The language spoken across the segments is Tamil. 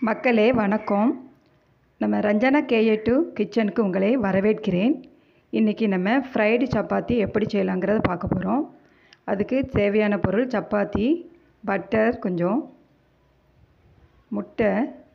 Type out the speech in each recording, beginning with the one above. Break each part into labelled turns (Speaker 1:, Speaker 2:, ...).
Speaker 1: மக்களே வணக்கம் நம்ம ரஞ்சனா கேஏ டூ கிச்சனுக்கு உங்களை வரவேற்கிறேன் இன்றைக்கி நம்ம ஃப்ரைடு சப்பாத்தி எப்படி செய்யலாங்கிறத பார்க்க போகிறோம் அதுக்கு தேவையான பொருள் சப்பாத்தி பட்டர் கொஞ்சம் முட்டை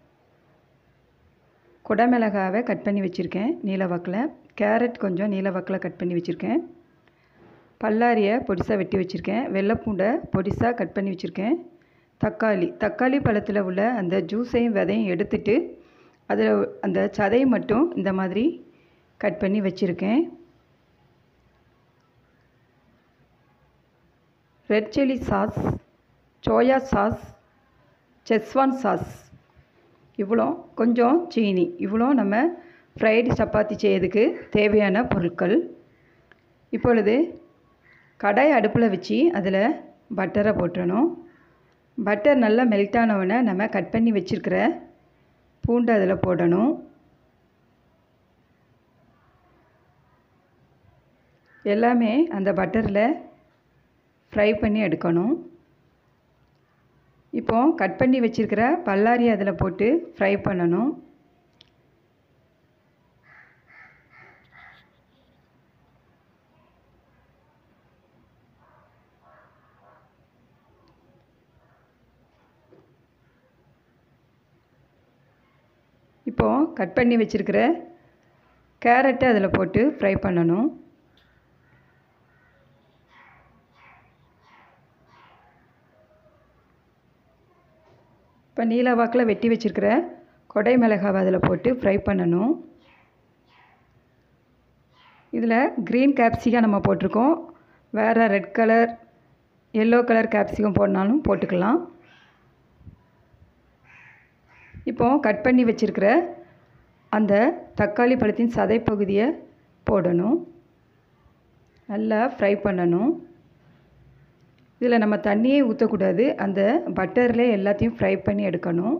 Speaker 1: குடமிளகாவை கட் பண்ணி வச்சுருக்கேன் நீல வாக்கில் கேரட் கொஞ்சம் நீல வாக்கில் கட் பண்ணி வச்சுருக்கேன் பல்லாரியை பொடிசாக வெட்டி வச்சுருக்கேன் வெள்ளைப்பூண்டை பொடிசாக கட் பண்ணி வச்சுருக்கேன் தக்காளி தக்காளி பழத்தில் உள்ள அந்த ஜூஸையும் விதையும் எடுத்துட்டு அதில் அந்த சதையை மட்டும் இந்த மாதிரி கட் பண்ணி வச்சுருக்கேன் red chilli sauce soya sauce Schezwan sauce இவ்வளோ கொஞ்சம் சீனி இவ்வளோ நம்ம ஃப்ரைடு சப்பாத்தி செய்யறதுக்கு தேவையான பொருட்கள் இப்பொழுது கடாய் அடுப்பில் வச்சு அதில் பட்டரை போட்டுறணும் பட்டர் நல்லா மெல்ட் ஆனவுடனே நம்ம கட் பண்ணி வச்சுருக்கிற பூண்டு அதில் போடணும் எல்லாமே அந்த பட்டரில் ஃப்ரை பண்ணி எடுக்கணும் இப்போ கட் பண்ணி வச்சுருக்கிற பல்லாரி அதில் போட்டு ஃப்ரை பண்ணணும் இப்போது கட் பண்ணி வச்சுருக்கிற கேரட்டை அதில் போட்டு ஃப்ரை பண்ணணும் இப்போ நீல வாக்கில் வெட்டி வச்சுருக்கிற கொடை மிளகாவை அதில் போட்டு ஃப்ரை பண்ணணும் இதில் க்ரீன் கேப்சிகம் நம்ம போட்டிருக்கோம் வேறு red colour yellow colour capsicum போடனாலும் போட்டுக்கலாம் இப்போது கட் பண்ணி வச்சுருக்கிற அந்த தக்காளி பழத்தின் சதை பகுதியை போடணும் நல்லா ஃப்ரை பண்ணணும் இதில் நம்ம தண்ணியே ஊற்றக்கூடாது அந்த பட்டரில் எல்லாத்தையும் ஃப்ரை பண்ணி எடுக்கணும்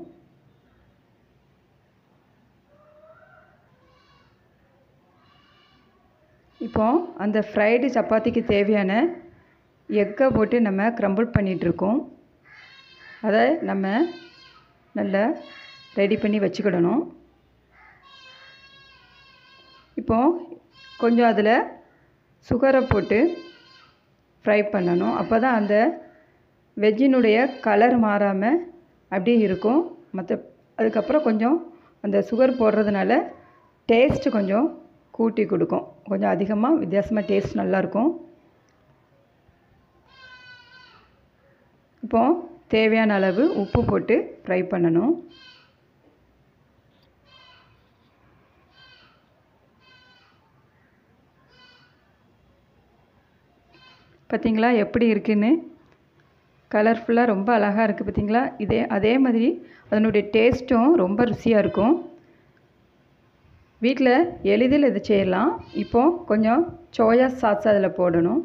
Speaker 1: இப்போ அந்த ஃப்ரைடு சப்பாத்திக்கு தேவையான எக்கை போட்டு நம்ம க்ரம்பிள் பண்ணிகிட்ருக்கோம் அதை நம்ம நல்லா ரெடி பண்ணி வச்சுக்கிடணும் இப்போது கொஞ்சம் அதில் சுகரை போட்டு ஃப்ரை பண்ணணும் அப்போ தான் அந்த வெஜ்ஜினுடைய கலர் மாறாமல் அப்படியே இருக்கும் மற்ற அதுக்கப்புறம் கொஞ்சம் அந்த சுகர் போடுறதுனால டேஸ்ட்டு கொஞ்சம் கூட்டி கொடுக்கும் கொஞ்சம் அதிகமாக வித்தியாசமாக டேஸ்ட் நல்லாயிருக்கும் இப்போது தேவையான அளவு உப்பு போட்டு ஃப்ரை பண்ணணும் பார்த்திங்களா எப்படி இருக்குன்னு கலர்ஃபுல்லாக ரொம்ப அழகாக இருக்குது பார்த்திங்களா இதே அதே மாதிரி அதனுடைய டேஸ்ட்டும் ரொம்ப ருசியாக இருக்கும் வீட்டில் எளிதில் இது செய்யலாம் இப்போது கொஞ்சம் சோயா சாஸ் அதில் போடணும்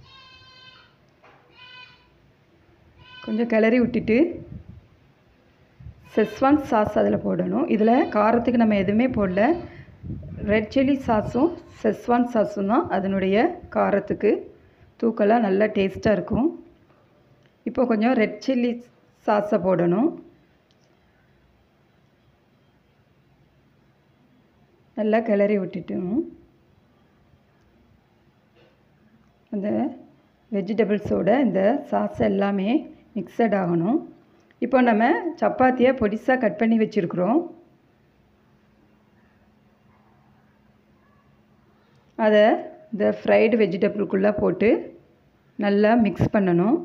Speaker 1: கொஞ்சம் கிளறி விட்டுட்டு செஸ்வான் சாஸ் அதில் போடணும் இதில் காரத்துக்கு நம்ம எதுவுமே போடல ரெட் சில்லி சாஸும் செஸ்வான் சாஸும் தான் அதனுடைய காரத்துக்கு தூக்கலாக நல்லா டேஸ்ட்டாக இருக்கும் இப்போ கொஞ்சம் ரெட் சில்லி சாஸை போடணும் நல்லா கிளறி விட்டுட்டும் அந்த வெஜிடபிள்ஸோட இந்த சாஸ் எல்லாமே மிக்சட் ஆகணும் இப்போ நம்ம சப்பாத்தியை பொடிசாக கட் பண்ணி வச்சுருக்குறோம் அதை இந்த ஃப்ரைடு வெஜிடபிள்குள்ளே போட்டு நல்லா மிக்ஸ் பண்ணணும்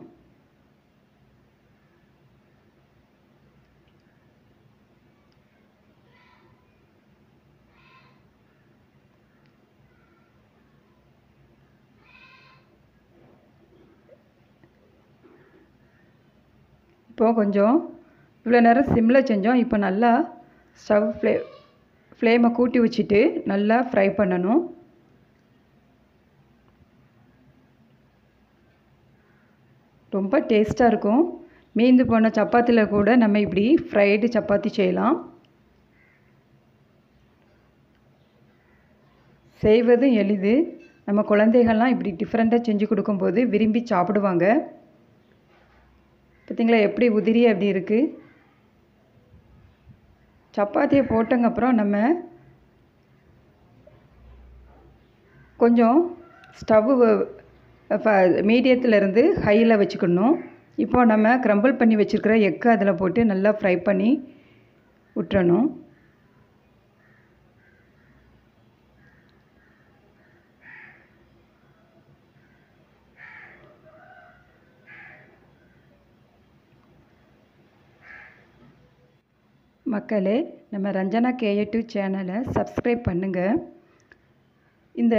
Speaker 1: இப்போது கொஞ்சம் இவ்வளோ நேரம் சிம்மில் செஞ்சோம் இப்போ நல்லா ஸ்டவ் ஃப்ளே ஃப்ளேமை கூட்டி வச்சுட்டு நல்லா ஃப்ரை பண்ணணும் ரொம்ப டேஸ்ட்டாக இருக்கும் மீந்து போன சப்பாத்தியில் கூட நம்ம இப்படி ஃப்ரைடு சப்பாத்தி செய்யலாம் செய்வதும் எளிது நம்ம குழந்தைகள்லாம் இப்படி டிஃப்ரெண்ட்டாக செஞ்சு கொடுக்கும்போது விரும்பி சாப்பிடுவாங்க பார்த்தீங்களா எப்படி உதிரி அப்படி இருக்குது சப்பாத்தியை போட்டங்க அப்புறம் நம்ம கொஞ்சம் ஸ்டவ்வு மீடியத்தில் இருந்து ஹையில் வச்சுக்கணும் இப்போ நம்ம க்ரம்பிள் பண்ணி வச்சுருக்கிற எக்கு அதில் போட்டு நல்லா ஃப்ரை பண்ணி விட்டுறணும் மக்களே நம்ம ரஞ்சனா கேஏ டூ சேனலை சப்ஸ்கிரைப் பண்ணுங்கள் இந்த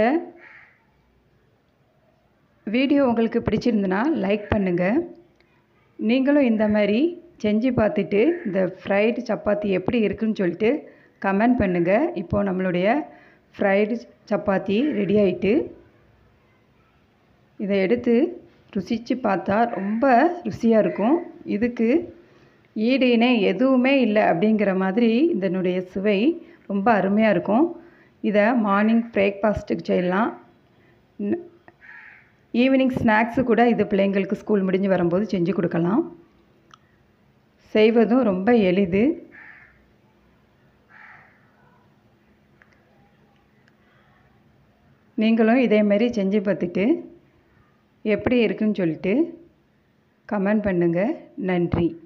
Speaker 1: வீடியோ உங்களுக்கு பிடிச்சிருந்துன்னா லைக் பண்ணுங்கள் நீங்களும் இந்த மாதிரி செஞ்சு பார்த்துட்டு இந்த ஃப்ரைடு சப்பாத்தி எப்படி இருக்குன்னு சொல்லிட்டு கமெண்ட் பண்ணுங்கள் இப்போது நம்மளுடைய ஃப்ரைடு சப்பாத்தி ரெடி ஆயிட்டு இதை எடுத்து ருசித்து பார்த்தா ரொம்ப ருசியாக இருக்கும் இதுக்கு ஈடு இணை எதுவுமே இல்லை அப்படிங்கிற மாதிரி இதனுடைய சுவை ரொம்ப அருமையாக இருக்கும் இதை மார்னிங் பிரேக்ஃபாஸ்ட்டுக்கு செய்யலாம் ஈவினிங் ஸ்நாக்ஸு கூட இது பிள்ளைங்களுக்கு ஸ்கூல் முடிஞ்சு வரும்போது செஞ்சு கொடுக்கலாம் செய்வதும் ரொம்ப எளிது நீங்களும் இதேமாரி செஞ்சு பார்த்துட்டு எப்படி இருக்குன்னு சொல்லிட்டு கமெண்ட் பண்ணுங்கள் நன்றி